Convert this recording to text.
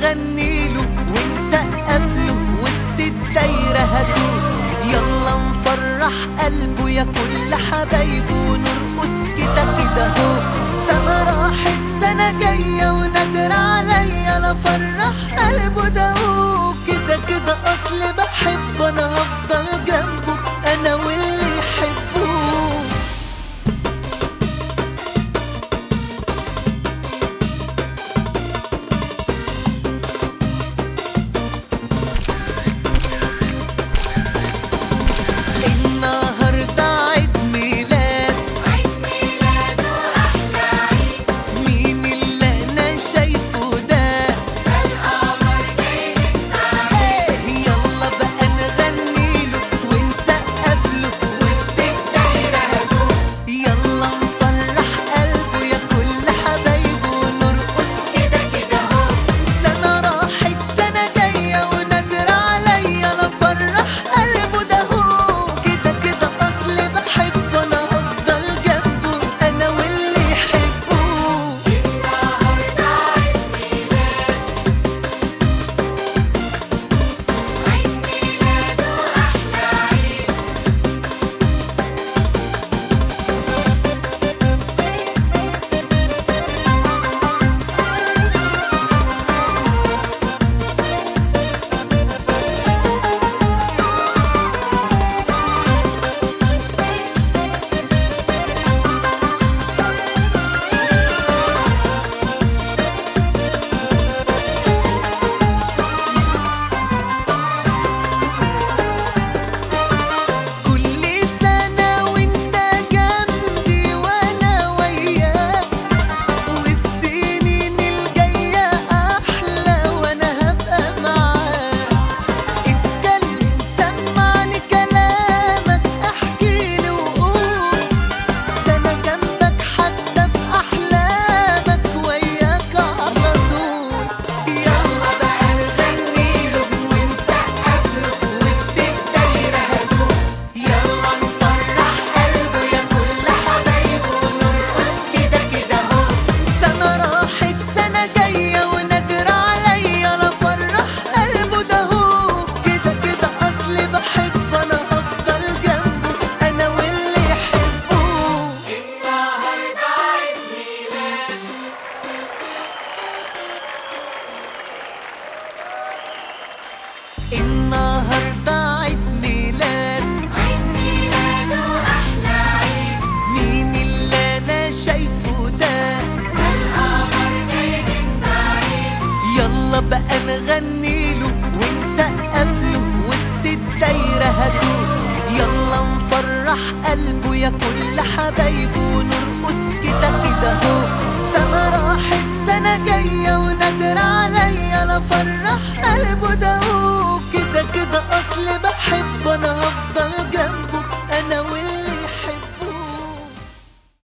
نغني له ونسقف له وسط الدايرة هدوء يلا نفرح قلبه يا كل حبايبه ونرقص كده كده هو سنة راحت سنة جاية ونادر عليا لا فرح قلبه ده هو كده كده أصل بحبه أنا هفضل جنبه أنا واللي يحبوه النهارده عيد ميلاد مين اللي انا شايفه ده إيه، يلا بقى نغني له ونسقف له وسط الدايرة هدوء يلا نفرح قلبه يا كل حبايبه ونرقص كده كده اهو سنة راحت سنة جاية ونادر عليا لا فرح قلبه ده هو كده كده أصل بحبه أنا هفضل جنبه أنا واللي يحبوه كل سنة وانت جنبي وانا وياك والسنين الجاية أحلى وانا هبقى معاك اتكلم سمعني كلامك احكيلي وقول ده انا جنبك حتى في أحلامك وياك على طول يلا بقى نغني له ونسقف له وسط الدايرة هدوء يلا نفرح قلبه يا كل حبايبه ونرقص كده كده اهو سنة راحت سنة جاية ونادر عليا لا فرح قلبه ده هو كده كده أصلي بحبه أنا هفضل جنبه أنا واللي يحبوه النهارده عيد ميلاد مين اللي انا شايفه ده يلا بقى نغني له ونسقف له وسط الدايرة هدوء يلا نفرح قلبه يا كل حبايبه ونرقص كده كده هو سنة راحت سنة جاية ونادر عليا لا فرح قلبه ده هو كده كده أصل بحبه أنا هفضل جنبه